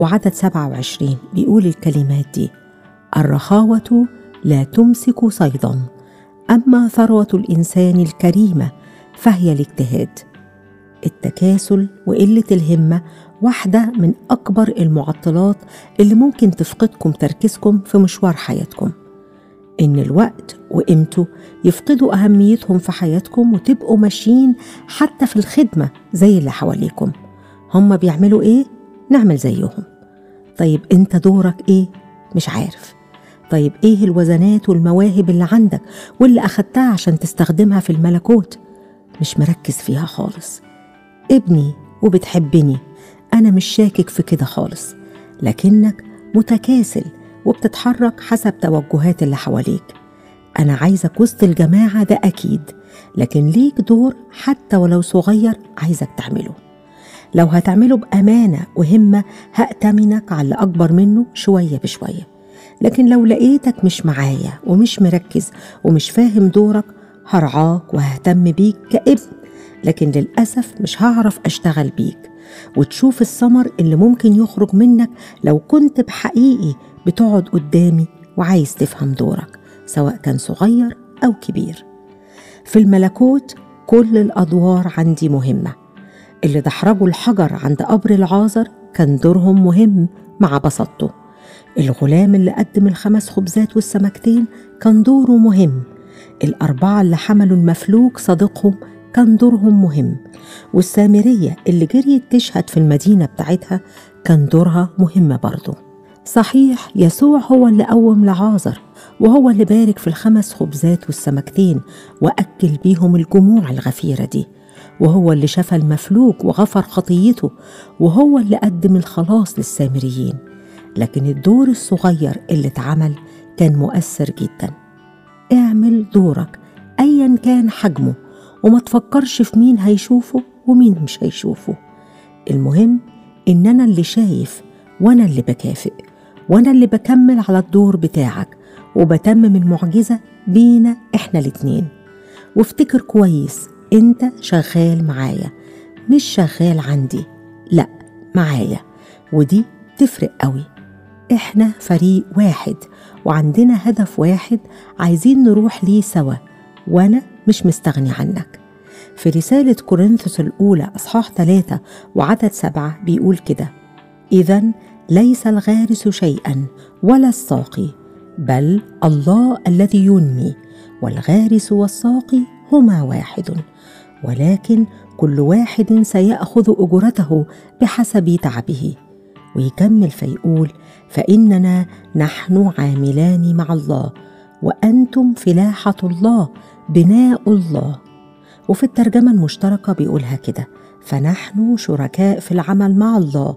وعدد 27 بيقول الكلمات دي الرخاوة لا تمسك صيدا أما ثروة الإنسان الكريمة فهي الاجتهاد التكاسل وقلة الهمة واحدة من أكبر المعطلات اللي ممكن تفقدكم تركيزكم في مشوار حياتكم إن الوقت وقيمته يفقدوا أهميتهم في حياتكم وتبقوا ماشيين حتى في الخدمة زي اللي حواليكم هم بيعملوا إيه؟ نعمل زيهم طيب أنت دورك إيه؟ مش عارف طيب إيه الوزنات والمواهب اللي عندك واللي أخدتها عشان تستخدمها في الملكوت؟ مش مركز فيها خالص ابني وبتحبني أنا مش شاكك في كده خالص لكنك متكاسل وبتتحرك حسب توجهات اللي حواليك أنا عايزك وسط الجماعة ده أكيد لكن ليك دور حتى ولو صغير عايزك تعمله لو هتعمله بأمانة وهمة هأتمنك على اللي أكبر منه شوية بشوية لكن لو لقيتك مش معايا ومش مركز ومش فاهم دورك هرعاك وههتم بيك كابن لكن للأسف مش هعرف أشتغل بيك وتشوف الثمر اللي ممكن يخرج منك لو كنت بحقيقي بتقعد قدامي وعايز تفهم دورك سواء كان صغير أو كبير في الملكوت كل الأدوار عندي مهمة اللي دحرجوا الحجر عند قبر العازر كان دورهم مهم مع بساطته الغلام اللي قدم الخمس خبزات والسمكتين كان دوره مهم الأربعة اللي حملوا المفلوك صديقهم كان دورهم مهم والسامرية اللي جريت تشهد في المدينة بتاعتها كان دورها مهم برضه صحيح يسوع هو اللي قوم لعازر وهو اللي بارك في الخمس خبزات والسمكتين وأكل بيهم الجموع الغفيرة دي وهو اللي شفى المفلوك وغفر خطيته وهو اللي قدم الخلاص للسامريين لكن الدور الصغير اللي اتعمل كان مؤثر جدا اعمل دورك ايا كان حجمه وما تفكرش في مين هيشوفه ومين مش هيشوفه المهم ان انا اللي شايف وانا اللي بكافئ وانا اللي بكمل على الدور بتاعك وبتمم المعجزة بينا احنا الاتنين وافتكر كويس انت شغال معايا مش شغال عندي لا معايا ودي تفرق قوي احنا فريق واحد وعندنا هدف واحد عايزين نروح ليه سوا وانا مش مستغني عنك في رسالة كورنثوس الأولى أصحاح ثلاثة وعدد سبعة بيقول كده إذا ليس الغارس شيئا ولا الساقي بل الله الذي ينمي والغارس والساقي هما واحد ولكن كل واحد سيأخذ أجرته بحسب تعبه ويكمل فيقول فإننا نحن عاملان مع الله وأنتم فلاحة الله بناء الله وفي الترجمة المشتركة بيقولها كده فنحن شركاء في العمل مع الله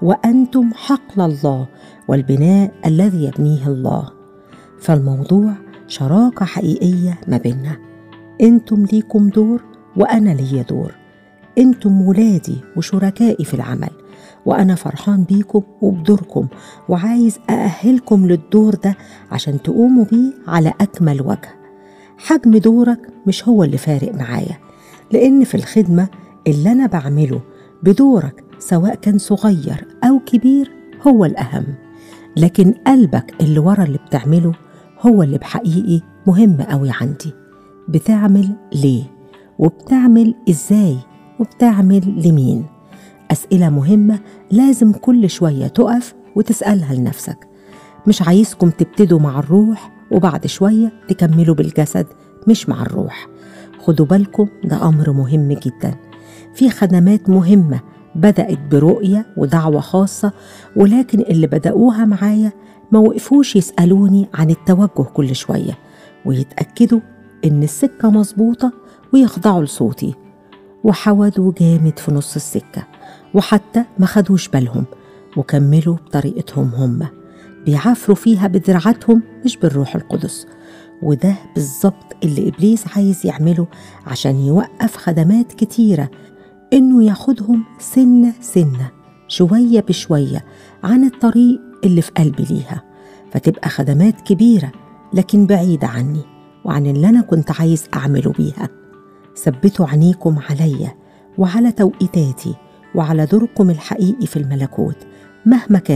وأنتم حقل الله والبناء الذي يبنيه الله فالموضوع شراكة حقيقية ما بيننا انتم ليكم دور وأنا ليا دور انتم ولادي وشركائي في العمل وأنا فرحان بيكم وبدوركم وعايز أأهلكم للدور ده عشان تقوموا بيه على أكمل وجه حجم دورك مش هو اللي فارق معايا لأن في الخدمة اللي أنا بعمله بدورك سواء كان صغير أو كبير هو الأهم لكن قلبك اللي ورا اللي بتعمله هو اللي بحقيقي مهم قوي عندي بتعمل ليه وبتعمل ازاي وبتعمل لمين أسئلة مهمة لازم كل شوية تقف وتسألها لنفسك مش عايزكم تبتدوا مع الروح وبعد شوية تكملوا بالجسد مش مع الروح خدوا بالكم ده أمر مهم جدا في خدمات مهمة بدأت برؤية ودعوة خاصة ولكن اللي بدأوها معايا ما وقفوش يسألوني عن التوجه كل شوية ويتأكدوا إن السكة مظبوطة ويخضعوا لصوتي وحودوا جامد في نص السكة وحتى ما خدوش بالهم وكملوا بطريقتهم هم بيعافروا فيها بدرعتهم مش بالروح القدس وده بالظبط اللي إبليس عايز يعمله عشان يوقف خدمات كتيرة إنه ياخدهم سنة سنة شوية بشوية عن الطريق اللي في قلبي ليها فتبقى خدمات كبيرة لكن بعيدة عني وعن اللي أنا كنت عايز أعمله بيها ثبتوا عينيكم عليا وعلى توقيتاتي وعلى دوركم الحقيقي في الملكوت مهما كان